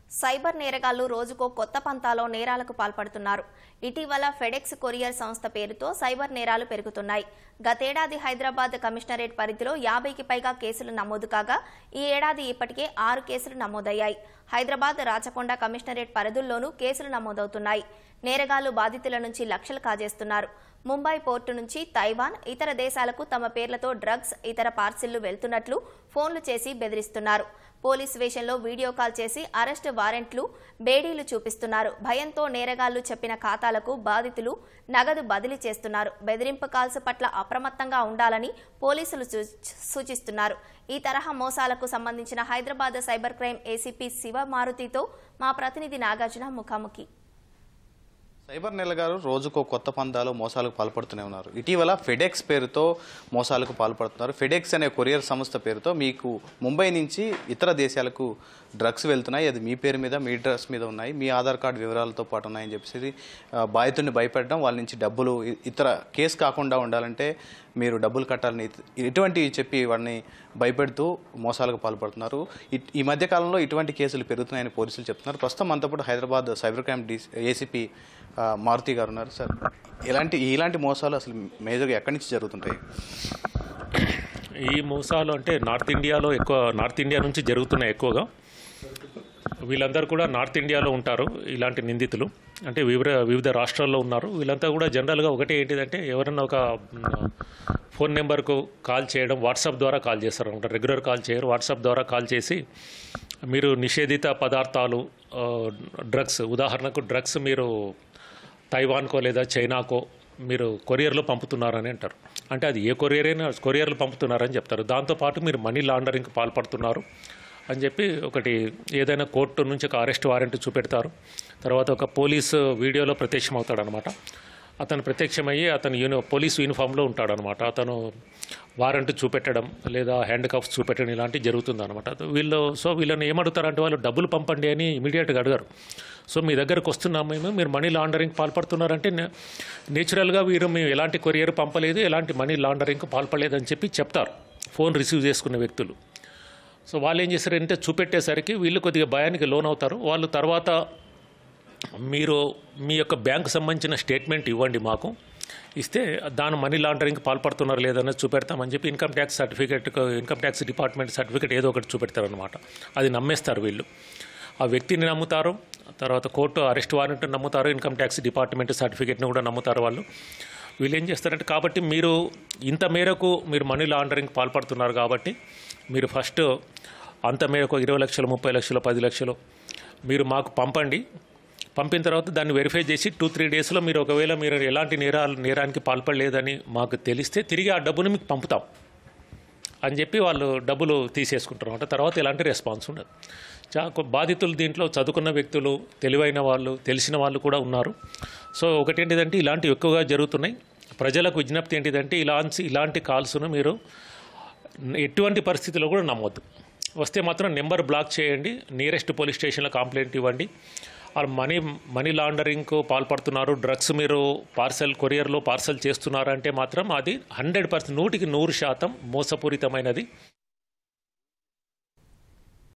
cyber నేరగాళ్లు రోజుకో కొత్త పంతాలో నేరాలకు పాల్పడుతున్నారు ఇటీవల ఫెడెక్స్ కొరియర్ సంస్థ పేరుతో సైబర్ నేరాలు పెరుగుతున్నాయి గతేడాది హైదరాబాద్ కమిషనరేట్ పరిధిలో యాభైకి పైగా కేసులు నమోదు కాగా ఈ ఏడాది ఇప్పటికే ఆరు కేసులు నమోదయ్యాయి హైదరాబాద్ రాచకొండ కమిషనరేట్ పరిధుల్లోనూ కేసులు నమోదవుతున్నాయి నేరగాళ్లు బాధితుల నుంచి లక్షలు కాజేస్తున్నారు ముంబై పోర్టు నుంచి తైవాన్ ఇతర దేశాలకు తమ పేర్లతో డ్రగ్స్ ఇతర పార్సిళ్లు వెళ్తున్నట్లు ఫోన్లు చేసి బెదిరిస్తున్నారు పోలీస్ వేషంలో వీడియో కాల్ చేసి అరెస్ట్ వారెంట్లు బేడీలు చూపిస్తున్నారు భయంతో నేరగాళ్లు చెప్పిన ఖాతాలకు బాధితులు నగదు బదిలీ చేస్తున్నారు బెదిరింపు కాల్స్ పట్ల అప్రమత్తంగా ఉండాలని పోలీసులు సూ- సూచిస్తున్నారు ఈ తరహా మోసాలకు సంబంధించిన Hyderabad cyber crime ACP Shiva మారుతితో మా ప్రతినిధి నాగార్జున ముఖాముఖి సైబర్ నేరగారు రోజుకో కొత్త పందాలు మోసాలకు పాల్పడుతూనే ఉన్నారు ఇటీవల ఫెడెక్స్ పేరుతో మోసాలకు పాల్పడుతున్నారు ఫెడెక్స్ అనే కొరియర్ సంస్థ పేరుతో మీకు ముంబై నుంచి ఇతర దేశాలకు డ్రగ్స్ వెళ్తున్నాయి అది మీ పేరు మీద మీ డ్రగ్స్ మీద ఉన్నాయి మీ ఆధార్ కార్డు వివరాలతో పాటు ఉన్నాయని చెప్పేసి ఆ, బాధితుడిని భయపెట్టడం వాళ్ళ నుంచి డబ్బులు ఇ- ఇతర కేసు కాకుండా ఉండాలంటే మీరు డబ్బులు కట్టాలని ఇత- ఇటువంటివి చెప్పి వాడిని భయపెడుతూ మోసాలకు పాల్పడుతున్నారు ఇట్- ఈ మధ్య కాలంలో ఇటువంటి కేసులు పెరుగుతున్నాయని పోలీసులు చెప్తున్నారు ప్రస్తుతం మనతో పాటు Hyderabad cyber crime D ACP ఆ, మారుతి గారు ఉన్నారు సార్ ఇలాంటి ఇలాంటి మోసాలు అసలు మేజర్గా ఎక్కడి నుంచి జరుగుతుంటాయి ఈ మోసాలు అంటే నార్త్ ఇండియాలో ఎక్కువ నార్త్ ఇండియా నుంచి జరుగుతున్నాయి ఎక్కువగా వీళ్ళందరూ కూడా నార్త్ ఇండియాలో ఉంటారు ఇలాంటి నిందితులు అంటే వివిధ వివిధ రాష్ట్రాల్లో ఉన్నారు వీళ్ళంతా కూడా జనరల్గా ఒకటి ఏంటిదంటే ఎవరన్నా ఒక మ్, ఫోన్ నెంబర్కు కాల్ చేయడం వాట్సాప్ ద్వారా కాల్ చేస్తారు అనమాట రెగ్యులర్ కాల్ చేయరు వాట్సాప్ ద్వారా కాల్ చేసి మీరు నిషేధిత పదార్థాలు ఆ, డ్రగ్స్ ఉదాహరణకు డ్రగ్స్ మీరు తైవాన్కో లేదా చైనాకో మీరు కొరియర్లో పంపుతున్నారని అంటారు అంటే అది ఏ కొరియర్ అయినా కొరియర్లు పంపుతున్నారని చెప్తారు దాంతోపాటు మీరు మనీ లాండరింగ్కి పాల్పడుతున్నారు అని చెప్పి ఒకటి ఏదైనా కోర్టు నుంచి ఒక అరెస్ట్ వారెంట్ చూపెడతారు తర్వాత ఒక పోలీసు వీడియోలో ప్రత్యక్షమవుతాడు అనమాట అతను ప్రత్యక్షమయ్యి అతను యూని పోలీసు యూనిఫామ్లో ఉంటాడనమాట అతను వారెంట్ చూపెట్టడం లేదా హ్యాండ్ కఫ్స్ చూపెట్టడం ఇలాంటివి జరుగుతుంది అనమాట వీళ్ళు సో వీళ్ళని ఏమడుగుతారంటే వాళ్ళు డబ్బులు పంపండి అని ఇమీడియట్గా అడగారు సో మీ దగ్గరకు వస్తున్నాం మేము మీరు మనీ లాండరింగ్ పాల్పడుతున్నారంటే నే- నేచురల్గా వీరు మేము ఎలాంటి కొరియర్ పంపలేదు ఎలాంటి మనీ లాండరింగ్కి పాల్పడలేదు అని చెప్పి చెప్తారు ఫోన్ రిసీవ్ చేసుకున్న వ్యక్తులు సో వాళ్ళు ఏం చేస్తారంటే చూపెట్టేసరికి వీళ్ళు కొద్దిగా భయానికి లోన్ అవుతారు వాళ్ళు తర్వాత మీరు మీ యొక్క బ్యాంకు సంబంధించిన స్టేట్మెంట్ ఇవ్వండి మాకు ఇస్తే దాని మనీ లాండరింగ్కి పాల్పడుతున్నారు లేదన్నది చూపెడతామని చెప్పి income tax certificate income tax department certificate ఏదో ఒకటి చూపెడతారనమాట అది నమ్మేస్తారు వీళ్ళు ఆ వ్యక్తిని నమ్ముతారు తర్వాత కోర్టు అరెస్ట్ వారెంట్ నమ్ముతారు ఇన్కమ్ ట్యాక్స్ డిపార్ట్మెంట్ సర్టిఫికేట్ని కూడా నమ్ముతారు వాళ్ళు వీళ్ళు ఏం చేస్తారంటే కాబట్టి మీరు ఇంత మేరకు మీరు మనీ లాండరింగ్ పాల్పడుతున్నారు కాబట్టి మీరు ఫస్ట్ అంత మేరకు ఇరవై లక్షలు ముప్పై లక్షలు పది లక్షలు మీరు మాకు పంపండి పంపిన తర్వాత దాన్ని వెరిఫై చేసి టూ త్రీ డేస్లో మీరు ఒకవేళ మీరు ఎలాంటి నేరాలు నేరానికి పాల్పడలేదని మాకు తెలిస్తే తిరిగి ఆ డబ్బును మీకు పంపుతాం అని చెప్పి వాళ్ళు డబ్బులు తీసేసుకుంటారు అంటే తర్వాత ఎలాంటి రెస్పాన్స్ ఉండదు చా కొ- బాధితులు దీంట్లో చదువుకున్న వ్యక్తులు తెలివైన వాళ్ళు తెలిసిన వాళ్ళు కూడా ఉన్నారు సో ఒకటి ఏంటిదంటే ఇలాంటివి ఎక్కువగా జరుగుతున్నాయి ప్రజలకు విజ్ఞప్తి ఏంటిదంటే ఇలాంటి ఇలాంటి కాల్స్ను మీరు ఎటువంటి పరిస్థితిలో కూడా నమ్మొద్దు వస్తే మాత్రం నెంబర్ బ్లాక్ చేయండి నియరెస్ట్ పోలీస్ స్టేషన్లో కంప్లైంట్ ఇవ్వండి వాళ్ళు మనీ మనీ లాండరింగ్కు పాల్పడుతున్నారు డ్రగ్స్ మీరు పార్సల్ కొరియర్లో పార్సల్ చేస్తున్నారంటే మాత్రం అది హండ్రెడ్ పర్సెంట్ నూటికి నూరు శాతం మోసపూరితమైనది